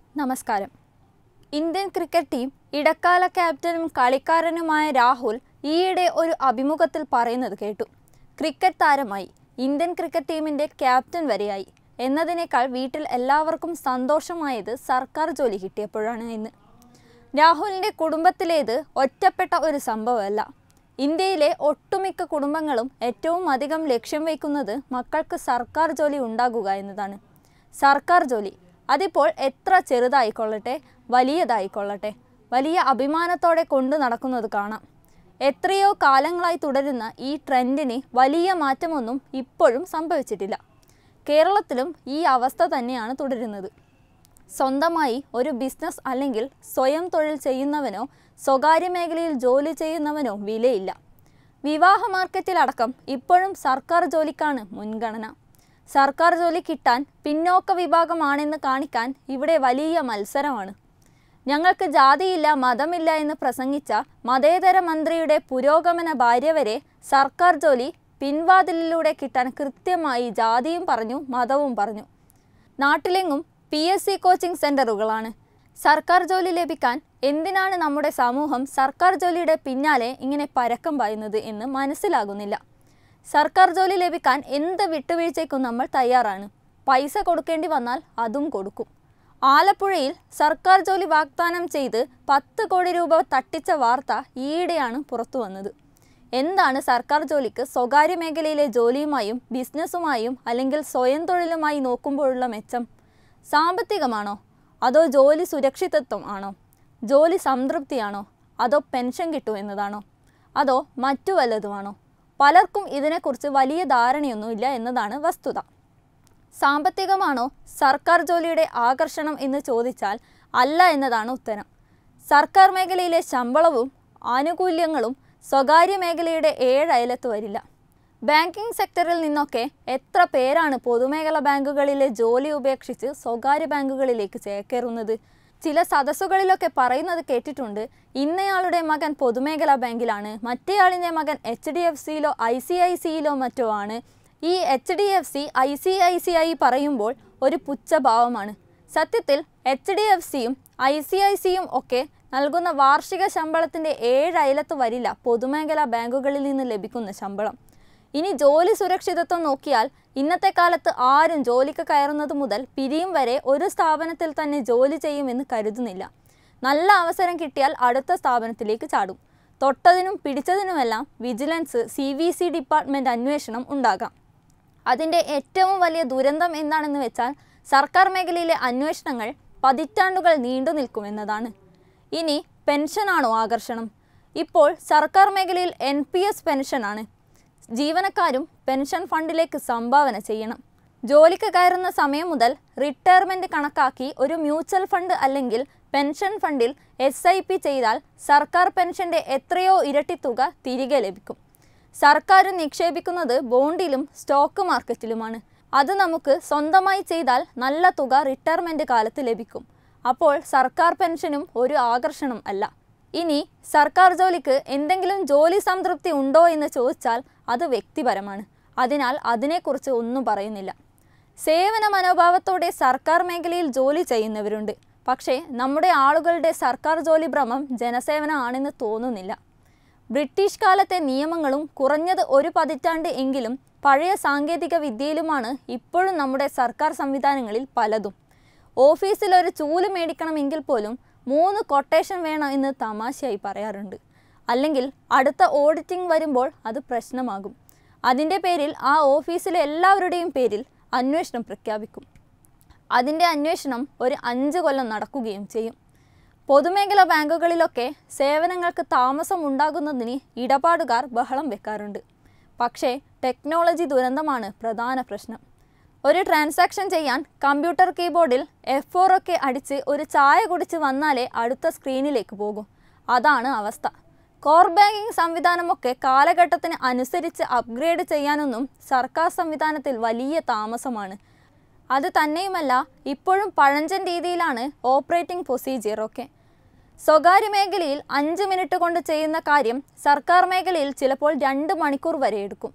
നമസ്കാരം Indian cricket team ഇടക്കാല ക്യാപ്റ്റനും കളിക്കാരനുമായ രാഹുൽ ഈയിടെ ഒരു അഭിമുഖത്തിൽ പറയുന്നത് കേട്ടു ക്രിക്കറ്റ് താരമായി ഇന്ത്യൻ ക്രിക്കറ്റ് ടീമിൻ്റെ ക്യാപ്റ്റൻ വരെയായി എന്നതിനേക്കാൾ വീട്ടിൽ എല്ലാവർക്കും സന്തോഷമായത് സർക്കാർ ജോലി കിട്ടിയപ്പോഴാണ് എന്ന് രാഹുലിൻ്റെ കുടുംബത്തിലേത് ഒറ്റപ്പെട്ട ഒരു സംഭവമല്ല ഇന്ത്യയിലെ ഒട്ടുമിക്ക കുടുംബങ്ങളും ഏറ്റവും അധികം ലക്ഷ്യം വയ്ക്കുന്നത് മക്കൾക്ക് സർക്കാർ ജോലി ഉണ്ടാകുക എന്നതാണ് സർക്കാർ ജോലി അതിപ്പോൾ എത്ര ചെറുതായിക്കൊള്ളട്ടെ വലിയതായിക്കൊള്ളട്ടെ വലിയ അഭിമാനത്തോടെ കൊണ്ടു നടക്കുന്നത് കാണാം എത്രയോ കാലങ്ങളായി തുടരുന്ന ഈ ട്രെൻഡിന് വലിയ മാറ്റമൊന്നും ഇപ്പോഴും സംഭവിച്ചിട്ടില്ല കേരളത്തിലും ഈ അവസ്ഥ തന്നെയാണ് തുടരുന്നത് സ്വന്തമായി ഒരു ബിസിനസ് അല്ലെങ്കിൽ സ്വയം തൊഴിൽ ചെയ്യുന്നവനോ സ്വകാര്യ മേഖലയിൽ ജോലി ചെയ്യുന്നവനോ വിലയില്ല വിവാഹ മാർക്കറ്റിലടക്കം ഇപ്പോഴും സർക്കാർ ജോലിക്കാണ് മുൻഗണന സർക്കാർ ജോലി കിട്ടാൻ പിന്നോക്ക വിഭാഗമാണെന്ന് കാണിക്കാൻ ഇവിടെ വലിയ മത്സരമാണ് ഞങ്ങൾക്ക് ജാതിയില്ല മതമില്ല എന്ന് പ്രസംഗിച്ച മതേതര മന്ത്രിയുടെ പുരോഗമന ഭാര്യ വരെ സർക്കാർ ജോലി പിൻവാതിലിലൂടെ കിട്ടാൻ കൃത്യമായി ജാതിയും പറഞ്ഞു മതവും പറഞ്ഞു നാട്ടിലെങ്ങും പി എസ് സി കോച്ചിങ് സെൻ്ററുകളാണ് സർക്കാർ ജോലി ലഭിക്കാൻ എന്തിനാണ് നമ്മുടെ സമൂഹം സർക്കാർ ജോലിയുടെ പിന്നാലെ ഇങ്ങനെ പരക്കം പായുന്നത് എന്ന് മനസ്സിലാകുന്നില്ല സർക്കാർ ജോലി ലഭിക്കാൻ എന്ത് വിട്ടുവീഴ്ചയ്ക്കും നമ്മൾ തയ്യാറാണ് പൈസ കൊടുക്കേണ്ടി വന്നാൽ അതും കൊടുക്കും ആലപ്പുഴയിൽ സർക്കാർ ജോലി വാഗ്ദാനം ചെയ്ത് പത്ത് കോടി രൂപ തട്ടിച്ച വാർത്ത ഈയിടെയാണ് പുറത്തു വന്നത് എന്താണ് സർക്കാർ ജോലിക്ക് സ്വകാര്യ മേഖലയിലെ ജോലിയുമായും ബിസിനസ്സുമായും അല്ലെങ്കിൽ സ്വയം തൊഴിലുമായി നോക്കുമ്പോഴുള്ള മെച്ചം സാമ്പത്തികമാണോ അതോ ജോലി സുരക്ഷിതത്വം ആണോ ജോലി സംതൃപ്തിയാണോ അതോ പെൻഷൻ കിട്ടും എന്നതാണോ അതോ മറ്റു വല്ലതുമാണോ പലർക്കും ഇതിനെക്കുറിച്ച് വലിയ ധാരണയൊന്നുമില്ല എന്നതാണ് വസ്തുത സാമ്പത്തികമാണോ സർക്കാർ ജോലിയുടെ ആകർഷണം എന്ന് ചോദിച്ചാൽ അല്ല എന്നതാണ് ഉത്തരം സർക്കാർ മേഖലയിലെ ശമ്പളവും ആനുകൂല്യങ്ങളും സ്വകാര്യ മേഖലയുടെ ഏഴയലത്ത് വരില്ല ബാങ്കിംഗ് സെക്ടറിൽ നിന്നൊക്കെ എത്ര പേരാണ് പൊതുമേഖല ബാങ്കുകളിലെ ജോലി ഉപേക്ഷിച്ച് സ്വകാര്യ ബാങ്കുകളിലേക്ക് ചേക്കേറുന്നത് ചില സദസ്സുകളിലൊക്കെ പറയുന്നത് കേട്ടിട്ടുണ്ട് ഇന്നയാളുടെ മകൻ പൊതുമേഖലാ ബാങ്കിലാണ് മറ്റേയാളിൻ്റെ മകൻ എച്ച് ഡി എഫ് സിയിലോ ഐ സി ഐ സിയിലോ മറ്റോ ആണ് ഈ H D F C I C I C I പറയുമ്പോൾ ഒരു പുച്ഛഭാവമാണ് സത്യത്തിൽ എച്ച് ഡി എഫ് സിയും ഐ സി ഐ സിയും ഒക്കെ നൽകുന്ന വാർഷിക ശമ്പളത്തിൻ്റെ ഏഴയലത്ത് വരില്ല പൊതുമേഖലാ ബാങ്കുകളിൽ നിന്ന് ലഭിക്കുന്ന ശമ്പളം ഇനി ജോലി സുരക്ഷിതത്വം നോക്കിയാൽ ഇന്നത്തെ കാലത്ത് ആരും ജോലിക്ക് കയറുന്നത് മുതൽ പിരിയും വരെ ഒരു സ്ഥാപനത്തിൽ തന്നെ ജോലി ചെയ്യുമെന്ന് കരുതുന്നില്ല നല്ല അവസരം കിട്ടിയാൽ അടുത്ത സ്ഥാപനത്തിലേക്ക് ചാടും തൊട്ടതിനും പിടിച്ചതിനുമെല്ലാം vigilance C V C department അന്വേഷണം ഉണ്ടാകാം അതിൻ്റെ ഏറ്റവും വലിയ ദുരന്തം എന്താണെന്ന് വെച്ചാൽ സർക്കാർ മേഖലയിലെ അന്വേഷണങ്ങൾ പതിറ്റാണ്ടുകൾ നീണ്ടു നിൽക്കുമെന്നതാണ് ഇനി പെൻഷനാണോ ആകർഷണം ഇപ്പോൾ സർക്കാർ മേഖലയിൽ എൻ പി എസ് പെൻഷനാണ് ജീവനക്കാരും പെൻഷൻ ഫണ്ടിലേക്ക് സംഭാവന ചെയ്യണം ജോലിക്ക് കയറുന്ന സമയം മുതൽ റിട്ടയർമെൻറ്റ് കണക്കാക്കി ഒരു മ്യൂച്വൽ ഫണ്ട് അല്ലെങ്കിൽ പെൻഷൻ ഫണ്ടിൽ എസ് ഐ പി ചെയ്താൽ സർക്കാർ പെൻഷൻ്റെ എത്രയോ ഇരട്ടി തുക തിരികെ ലഭിക്കും സർക്കാർ നിക്ഷേപിക്കുന്നത് ബോണ്ടിലും സ്റ്റോക്ക് മാർക്കറ്റിലുമാണ് അത് നമുക്ക് സ്വന്തമായി ചെയ്താൽ നല്ല തുക റിട്ടയർമെൻറ്റ് കാലത്ത് ലഭിക്കും അപ്പോൾ സർക്കാർ പെൻഷനും ഒരു ആകർഷണം അല്ല ഇനി സർക്കാർ ജോലിക്ക് എന്തെങ്കിലും ജോലി സംതൃപ്തി ഉണ്ടോ എന്ന് ചോദിച്ചാൽ അത് വ്യക്തിപരമാണ് അതിനാൽ അതിനെക്കുറിച്ച് ഒന്നും പറയുന്നില്ല സേവന മനോഭാവത്തോടെ സർക്കാർ മേഖലയിൽ ജോലി ചെയ്യുന്നവരുണ്ട് പക്ഷേ നമ്മുടെ ആളുകളുടെ സർക്കാർ ജോലി ഭ്രമം ജനസേവനം ആണെന്ന് തോന്നുന്നില്ല ബ്രിട്ടീഷ് കാലത്തെ നിയമങ്ങളും കുറഞ്ഞത് ഒരു പതിറ്റാണ്ട് എങ്കിലും പഴയ സാങ്കേതിക വിദ്യയിലുമാണ് ഇപ്പോഴും നമ്മുടെ സർക്കാർ സംവിധാനങ്ങളിൽ പലതും ഓഫീസിൽ ഒരു ചൂല് മേടിക്കണമെങ്കിൽ പോലും മൂന്ന് കൊട്ടേഷൻ വേണം എന്ന് തമാശയായി പറയാറുണ്ട് അല്ലെങ്കിൽ അടുത്ത ഓഡിറ്റിംഗ് വരുമ്പോൾ അത് പ്രശ്നമാകും അതിൻ്റെ പേരിൽ ആ ഓഫീസിലെ എല്ലാവരുടെയും പേരിൽ അന്വേഷണം പ്രഖ്യാപിക്കും അതിൻ്റെ അന്വേഷണം ഒരു അഞ്ച് കൊല്ലം നടക്കുകയും ചെയ്യും പൊതുമേഖലാ ബാങ്കുകളിലൊക്കെ സേവനങ്ങൾക്ക് താമസം ഉണ്ടാകുന്നതിന് ഇടപാടുകാർ ബഹളം വെക്കാറുണ്ട് പക്ഷേ ടെക്നോളജി ദുരന്തമാണ് പ്രധാന പ്രശ്നം ഒരു ട്രാൻസാക്ഷൻ ചെയ്യാൻ കമ്പ്യൂട്ടർ കീബോർഡിൽ എഫ് ഫോർ ഒക്കെ അടിച്ച് ഒരു ചായ കുടിച്ച് വന്നാലേ അടുത്ത സ്ക്രീനിലേക്ക് പോകും അതാണ് അവസ്ഥ കോർ ബാങ്കിംഗ് സംവിധാനമൊക്കെ കാലഘട്ടത്തിന് അനുസരിച്ച് അപ്ഗ്രേഡ് ചെയ്യാനൊന്നും സർക്കാർ സംവിധാനത്തിൽ വലിയ താമസമാണ് അത് തന്നെയുമല്ല ഇപ്പോഴും പഴഞ്ചൻ രീതിയിലാണ് ഓപ്പറേറ്റിംഗ് പ്രൊസീജിയർ ഒക്കെ സ്വകാര്യ മേഖലയിൽ അഞ്ച് മിനിറ്റ് കൊണ്ട് ചെയ്യുന്ന കാര്യം സർക്കാർ മേഖലയിൽ ചിലപ്പോൾ രണ്ട് മണിക്കൂർ വരെ എടുക്കും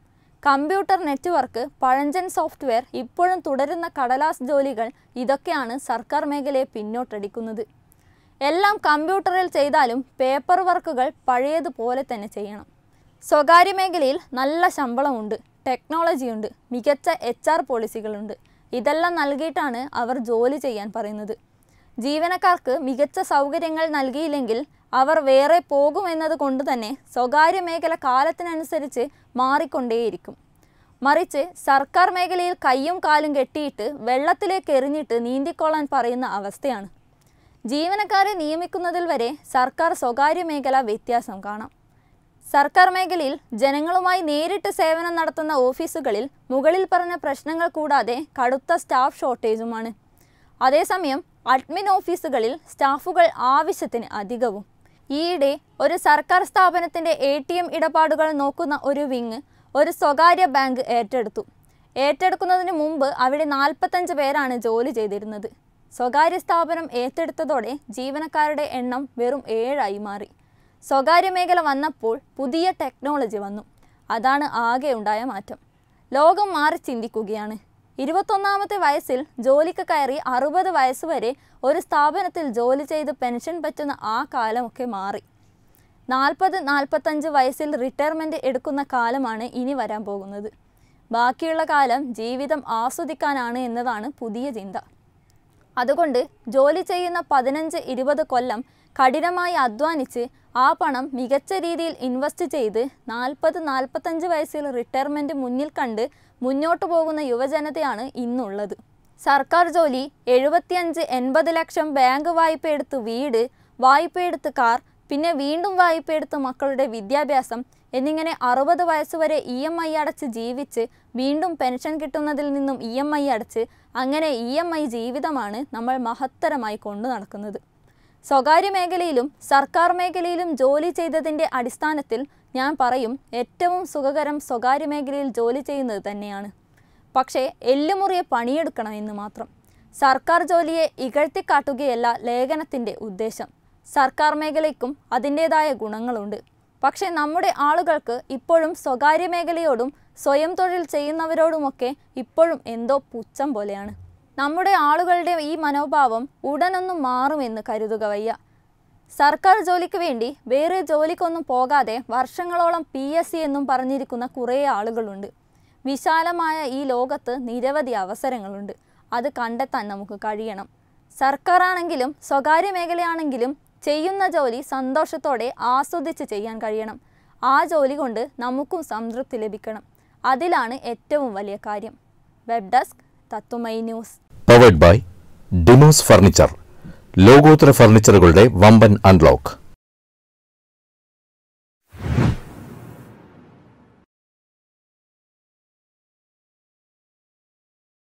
കമ്പ്യൂട്ടർ നെറ്റ്വർക്ക് പഴഞ്ചൻ സോഫ്റ്റ്വെയർ ഇപ്പോഴും തുടരുന്ന കടലാസ് ജോലികൾ ഇതൊക്കെയാണ് സർക്കാർ മേഖലയെ പിന്നോട്ടടിക്കുന്നത് എല്ലാം കമ്പ്യൂട്ടറിൽ ചെയ്താലും പേപ്പർ വർക്കുകൾ പഴയതുപോലെ തന്നെ ചെയ്യണം സ്വകാര്യ മേഖലയിൽ നല്ല ശമ്പളമുണ്ട് ടെക്നോളജിയുണ്ട് മികച്ച എച്ച് ആർ പോളിസികളുണ്ട് ഇതെല്ലാം നൽകിയിട്ടാണ് അവർ ജോലി ചെയ്യാൻ പറയുന്നത് ജീവനക്കാർക്ക് മികച്ച സൗകര്യങ്ങൾ നൽകിയില്ലെങ്കിൽ അവർ വേറെ പോകുമെന്നത് കൊണ്ട് തന്നെ സ്വകാര്യ മേഖല കാലത്തിനനുസരിച്ച് മാറിക്കൊണ്ടേയിരിക്കും മറിച്ച് സർക്കാർ മേഖലയിൽ കയ്യും കാലും കെട്ടിയിട്ട് വെള്ളത്തിലേക്ക് എറിഞ്ഞിട്ട് നീന്തിക്കൊള്ളാൻ പറയുന്ന അവസ്ഥയാണ് ജീവനക്കാരെ നിയമിക്കുന്നതിൽ വരെ സർക്കാർ സ്വകാര്യ മേഖല വ്യത്യാസം കാണാം സർക്കാർ മേഖലയിൽ ജനങ്ങളുമായി നേരിട്ട് സേവനം നടത്തുന്ന ഓഫീസുകളിൽ മുകളിൽ പറഞ്ഞ പ്രശ്നങ്ങൾ കൂടാതെ കടുത്ത സ്റ്റാഫ് ഷോർട്ടേജുമാണ് അതേസമയം അഡ്മിൻ ഓഫീസുകളിൽ സ്റ്റാഫുകൾ ആവശ്യത്തിന് അധികവും ഈയിടെ ഒരു സർക്കാർ സ്ഥാപനത്തിൻ്റെ എ ടി എം ഇടപാടുകൾ നോക്കുന്ന ഒരു വിങ് ഒരു സ്വകാര്യ ബാങ്ക് ഏറ്റെടുത്തു ഏറ്റെടുക്കുന്നതിന് മുമ്പ് അവിടെ നാൽപ്പത്തഞ്ച് പേരാണ് ജോലി ചെയ്തിരുന്നത് സ്വകാര്യ സ്ഥാപനം ഏറ്റെടുത്തതോടെ ജീവനക്കാരുടെ എണ്ണം വെറും ഏഴായി മാറി സ്വകാര്യ മേഖല വന്നപ്പോൾ പുതിയ ടെക്നോളജി വന്നു അതാണ് ആകെ ഉണ്ടായ മാറ്റം ലോകം മാറി ചിന്തിക്കുകയാണ് ഇരുപത്തൊന്നാമത്തെ വയസ്സിൽ ജോലിക്ക് കയറി അറുപത് വയസ്സ് വരെ ഒരു സ്ഥാപനത്തിൽ ജോലി ചെയ്ത് പെൻഷൻ പറ്റുന്ന ആ കാലമൊക്കെ മാറി നാൽപ്പത് നാൽപ്പത്തഞ്ച് വയസ്സിൽ റിട്ടയർമെൻറ്റ് എടുക്കുന്ന കാലമാണ് ഇനി വരാൻ പോകുന്നത് ബാക്കിയുള്ള കാലം ജീവിതം ആസ്വദിക്കാനാണ് എന്നതാണ് പുതിയ ചിന്ത അതുകൊണ്ട് ജോലി ചെയ്യുന്ന പതിനഞ്ച് ഇരുപത് കൊല്ലം കഠിനമായി അധ്വാനിച്ച് ആ പണം മികച്ച രീതിയിൽ ഇൻവെസ്റ്റ് ചെയ്ത് നാൽപ്പത് നാൽപ്പത്തഞ്ച് വയസ്സിൽ റിട്ടയർമെൻറ്റ് മുന്നിൽ കണ്ട് മുന്നോട്ട് പോകുന്ന യുവജനതയാണ് ഇന്നുള്ളത് സർക്കാർ ജോലി എഴുപത്തിയഞ്ച് എൺപത് ലക്ഷം ബാങ്ക് വായ്പ എടുത്ത് വീട് വായ്പ എടുത്ത് കാർ പിന്നെ വീണ്ടും വായ്പ എടുത്ത് മക്കളുടെ വിദ്യാഭ്യാസം എന്നിങ്ങനെ അറുപത് വയസ്സുവരെ ഇ എം ഐ അടച്ച് ജീവിച്ച് വീണ്ടും പെൻഷൻ കിട്ടുന്നതിൽ നിന്നും ഇ എം ഐ അടച്ച് അങ്ങനെ ഇ എം ഐ ജീവിതമാണ് നമ്മൾ മഹത്തരമായി കൊണ്ടു നടക്കുന്നത് സ്വകാര്യ മേഖലയിലും സർക്കാർ മേഖലയിലും ജോലി ചെയ്തതിൻ്റെ അടിസ്ഥാനത്തിൽ ഞാൻ പറയും ഏറ്റവും സുഖകരം സ്വകാര്യ മേഖലയിൽ ജോലി ചെയ്യുന്നത് തന്നെയാണ് പക്ഷേ എല്ലുമുറിയെ പണിയെടുക്കണമെന്ന് മാത്രം സർക്കാർ ജോലിയെ ഇകഴ്ത്തിക്കാട്ടുകയല്ല ലേഖനത്തിൻ്റെ ഉദ്ദേശം സർക്കാർ മേഖലയ്ക്കും അതിൻ്റേതായ ഗുണങ്ങളുണ്ട് പക്ഷേ നമ്മുടെ ആളുകൾക്ക് ഇപ്പോഴും സ്വകാര്യ മേഖലയോടും സ്വയം തൊഴിൽ ചെയ്യുന്നവരോടുമൊക്കെ ഇപ്പോഴും എന്തോ പുച്ഛം പോലെയാണ് നമ്മുടെ ആളുകളുടെ ഈ മനോഭാവം ഉടനൊന്നും മാറുമെന്ന് കരുതുക വയ്യ സർക്കാർ ജോലിക്ക് വേണ്ടി വേറെ ജോലിക്കൊന്നും പോകാതെ വർഷങ്ങളോളം പി എസ് സി എന്നും പറഞ്ഞിരിക്കുന്ന കുറേ ആളുകളുണ്ട് വിശാലമായ ഈ ലോകത്ത് നിരവധി അവസരങ്ങളുണ്ട് അത് കണ്ടെത്താൻ നമുക്ക് കഴിയണം സർക്കാരാണെങ്കിലും സ്വകാര്യ മേഖലയാണെങ്കിലും ചെയ്യുന്ന ജോലി സന്തോഷത്തോടെ ആസ്വദിച്ച് ചെയ്യാൻ കഴിയണം ആ ജോലി കൊണ്ട് നമുക്കും സംതൃപ്തി ലഭിക്കണം അതിലാണ് ഏറ്റവും വലിയ കാര്യം വെബ് ഡെസ്ക് തത്തുമൈ ന്യൂസ് പവേഡ് ബൈ ഡിമോസ് ഫർണിച്ചർ ലോകോത്തര ഫർണിച്ചറുകളുടെ വമ്പൻ അൺലോക്ക്